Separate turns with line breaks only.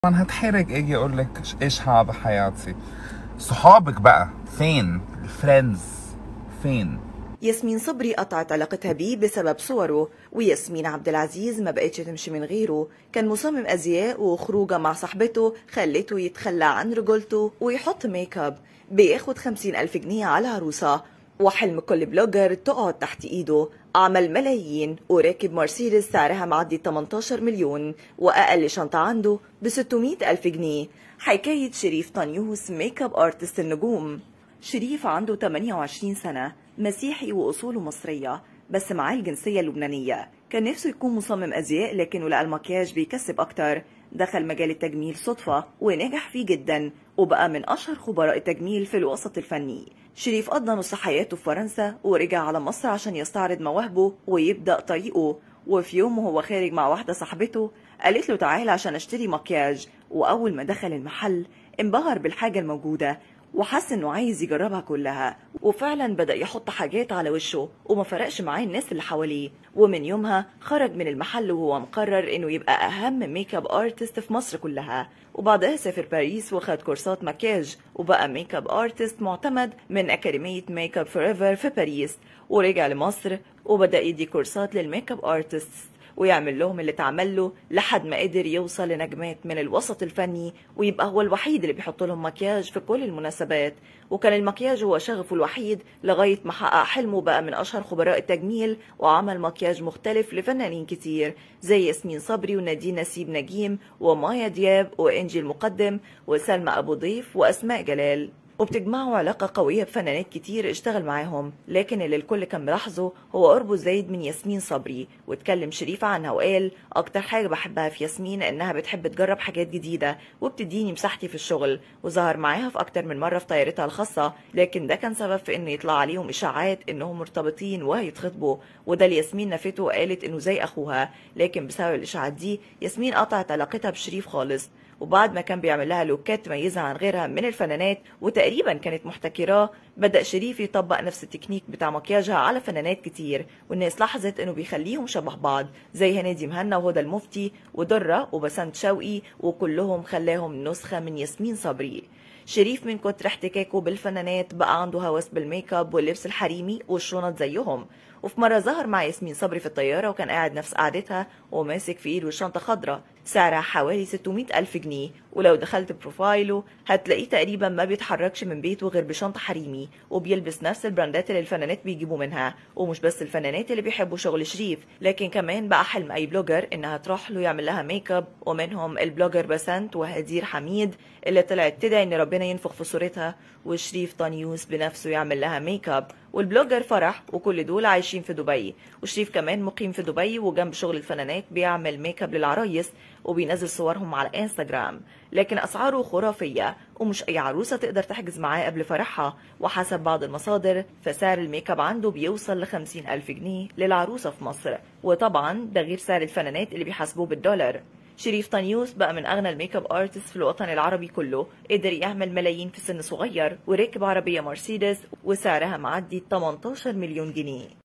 طبعا هتحرج اجي اقول لك ايش ها بحياتي صحابك بقى فين الفريندز فين
ياسمين صبري قطعت علاقتها بيه بسبب صوره وياسمين عبد العزيز ما بقتش تمشي من غيره كان مصمم ازياء وخروجه مع صاحبته خلته يتخلى عن رجولته ويحط ميك اب بياخد خمسين ألف جنيه على عروسة وحلم كل بلوجر تقعد تحت ايده عمل ملايين وراكب مرسيدس سعرها معدي 18 مليون واقل شنطة عنده ب 600 ألف جنيه حكاية شريف طنيوس ميك اب ارتست النجوم شريف عنده 28 سنة مسيحي وأصوله مصرية بس معاه الجنسية اللبنانية كان نفسه يكون مصمم أزياء لكنه لقى المكياج بيكسب أكتر دخل مجال التجميل صدفة ونجح فيه جدا وبقى من أشهر خبراء التجميل في الوسط الفني شريف قضى نص حياته في فرنسا ورجع على مصر عشان يستعرض مواهبه ويبدأ طريقه وفي يوم وهو خارج مع واحدة صاحبته قالت له تعالى عشان اشتري مكياج وأول ما دخل المحل انبهر بالحاجة الموجودة وحس انه عايز يجربها كلها وفعلا بدأ يحط حاجات على وشه وما فرقش معاه الناس اللي حواليه ومن يومها خرج من المحل وهو مقرر انه يبقى اهم ميك اب ارتست في مصر كلها وبعدها سافر باريس وخد كورسات مكياج وبقى ميك اب ارتست معتمد من اكاديمية ميك اب فوريفر في باريس ورجع لمصر وبدأ يدي كورسات للميك اب ارتست ويعمل لهم اللي اتعمل له لحد ما قدر يوصل لنجمات من الوسط الفني ويبقى هو الوحيد اللي بيحط لهم مكياج في كل المناسبات وكان المكياج هو شغفه الوحيد لغاية ما حقق حلمه بقى من أشهر خبراء التجميل وعمل مكياج مختلف لفنانين كتير زي ياسمين صبري ونادين نسيب نجيم ومايا دياب وإنجي المقدم وسلمى أبو ضيف وأسماء جلال وبتجمعه علاقة قوية بفنانات كتير اشتغل معاهم لكن اللي الكل كان ملاحظه هو قربه زايد من ياسمين صبري واتكلم شريف عنها وقال أكتر حاجة بحبها في ياسمين إنها بتحب تجرب حاجات جديدة وبتديني مساحتي في الشغل وظهر معاها في أكتر من مرة في طيارتها الخاصة لكن ده كان سبب في إنه يطلع عليهم إشاعات إنهم مرتبطين وهيتخطبوا وده اللي ياسمين نفته وقالت إنه زي أخوها لكن بسبب الإشاعات دي ياسمين قطعت علاقتها بشريف خالص وبعد ما كان بيعمل لها لوكات تميزها عن غيرها من الفنانات وتقريبا كانت محتكراه بدأ شريف يطبق نفس التكنيك بتاع مكياجها على فنانات كتير والناس لاحظت انه بيخليهم شبه بعض زي هنادي مهنا وهدى المفتي ودرة وبسنت شوقي وكلهم خلاهم نسخة من ياسمين صبري شريف من كتر احتكاكه بالفنانات بقى عنده هوس بالميك اب واللبس الحريمي والشنط زيهم وفي مرة ظهر مع ياسمين صبري في الطيارة وكان قاعد نفس قعدتها وماسك في ايده شنطة خضراء سعرها حوالي 600 ألف جنيه ولو دخلت بروفايله هتلاقيه تقريبا ما بيتحركش من بيته غير بشنطة حريمي وبيلبس نفس البراندات اللي الفنانات بيجيبوا منها ومش بس الفنانات اللي بيحبوا شغل شريف لكن كمان بقى حلم أي بلوجر إنها تروح له يعمل لها ميك اب ومنهم البلوجر بسنت وهدير حميد اللي طلعت تدعي إن ربنا ينفخ في صورتها وشريف طنيوس بنفسه يعمل لها ميك اب والبلوجر فرح وكل دول عايشين في دبي وشريف كمان مقيم في دبي وجنب شغل الفنانات بيعمل ميك اب للعرايس وبينزل صورهم على انستغرام لكن اسعاره خرافيه ومش اي عروسه تقدر تحجز معاه قبل فرحها وحسب بعض المصادر فسعر الميك اب عنده بيوصل ل ألف جنيه للعروسه في مصر وطبعا ده غير سعر الفنانات اللي بيحاسبوه بالدولار شريف طنيوس بقى من اغنى الميك اب ارتست في الوطن العربي كله قدر يعمل ملايين في سن صغير وركب عربيه مرسيدس وسعرها معدي 18 مليون جنيه